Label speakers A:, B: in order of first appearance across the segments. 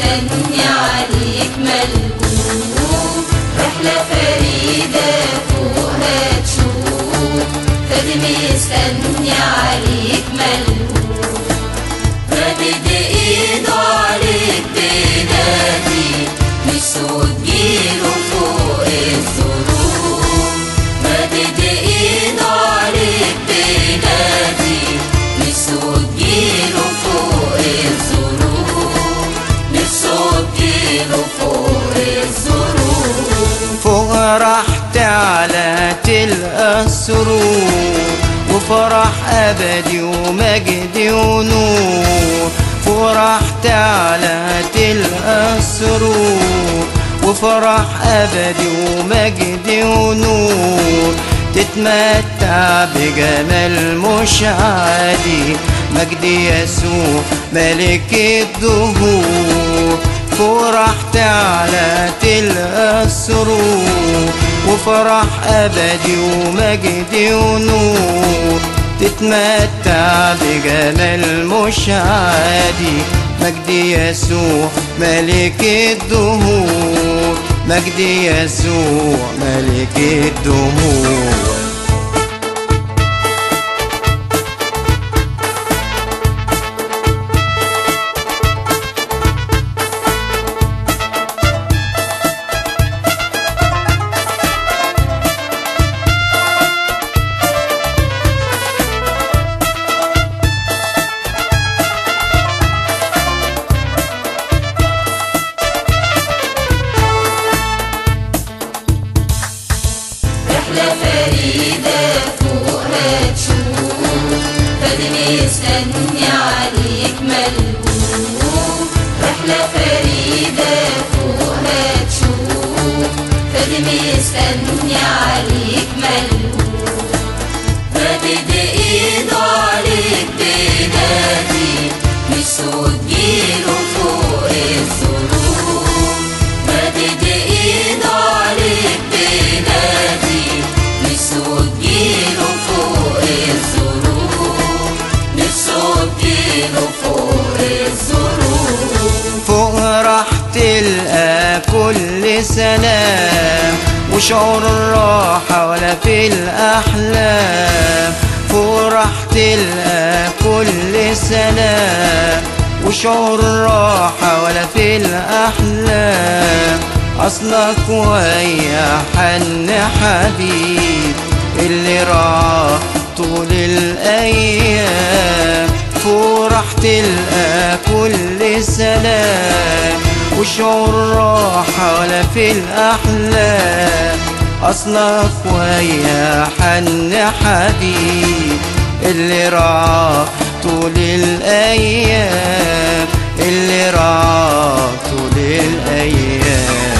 A: مستني عليك ملهوف رحلة فريدة فوقها تشوف فادي مستني عليك ملهوف ردد ايده عليك بنادي نفسه تجيله فوق الظروف ردد ايده عليك بنادي نفسه تجيله فوق الظروف نفسه تجيله فوق الظروف
B: فوق راحت على تلقى السرور وفرح أبدي ومجد ونور فوق راحت على تلقى السرور وفرح أبدي ومجد ونور تتمتع بجمال مش عادي مجد يسوع ملك الدهور فرحت على تلقى السرور وفرح أبدي ومجد ونور تتمتع بجمال مش عادي مجد يسوع ملك الدهور مجد يسوع ملك الدهور
A: رحلة فريدة فوقها تشوف فادي مستني عليك ملهوف رحلة فريدة فوقها تشوف فادي مستني عليك ملهوف ردد ايده عليك بنادي نفسه تجيله فوق الظروف ردد ايده عليك بنادي نفسه تجيله فوق الظروف نفسه تجيله فوق الظروف
B: فوق راح تلقى كل سلام وشعور الراحة ولا في الأحلام فوق راح تلقى كل سلام وشعور الراحة ولا في الأحلام أصلك ويا حن حبيب اللي راح طول الأيام فرح تلقى كل سلام وشعور راحة ولا في الأحلام أصلك ويا حن حبيب اللي راح طول الأيام اللي راح طول الأيام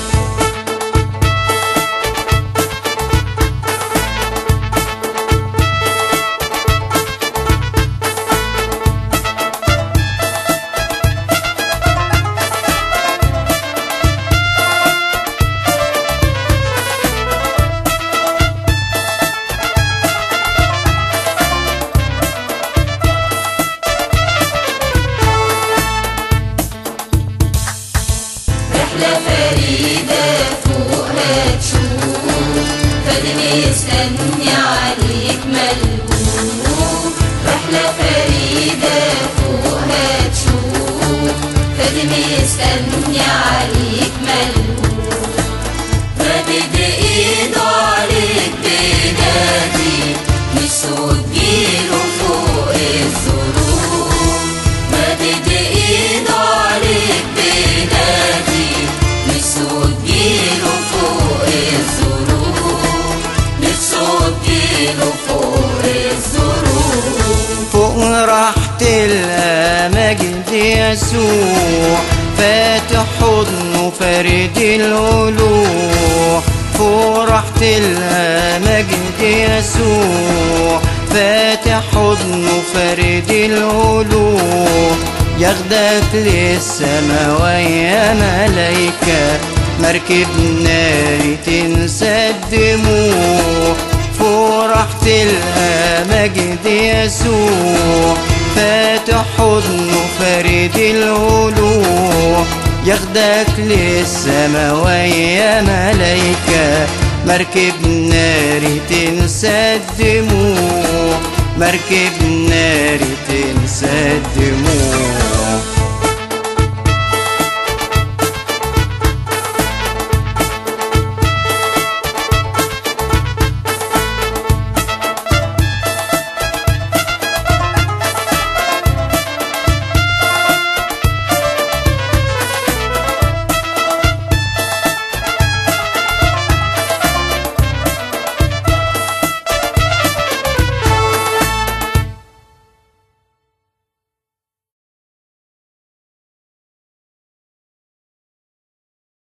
A: رحلة فريدة فوقها تشوف فادي مستني عليك ملهوف رحلة فريدة فوقها تشوف فادي مستني عليك ملهوف ردد ايده عليك بنادي نفسه تجيله فوق الظروف ردد ايده عليك بنادي نفسه تجيله فوق الظروف نفسه تجيله فوق الظروف
B: فوق راح تلقى مجد يسوع فاتح حضنه فرد القلوب فوق راح تلقى مجد يسوع فاتح حضنه فرد القلوب ياخدك للسما ويا ملايكة مركب ناري تنسى الدموع فرح تلقى مجد يسوع فاتح حضنه فرد القلوب ياخدك للسما ويا ملايكة مركب ناري تنسى الدموع مركب ناري تنسى الدموع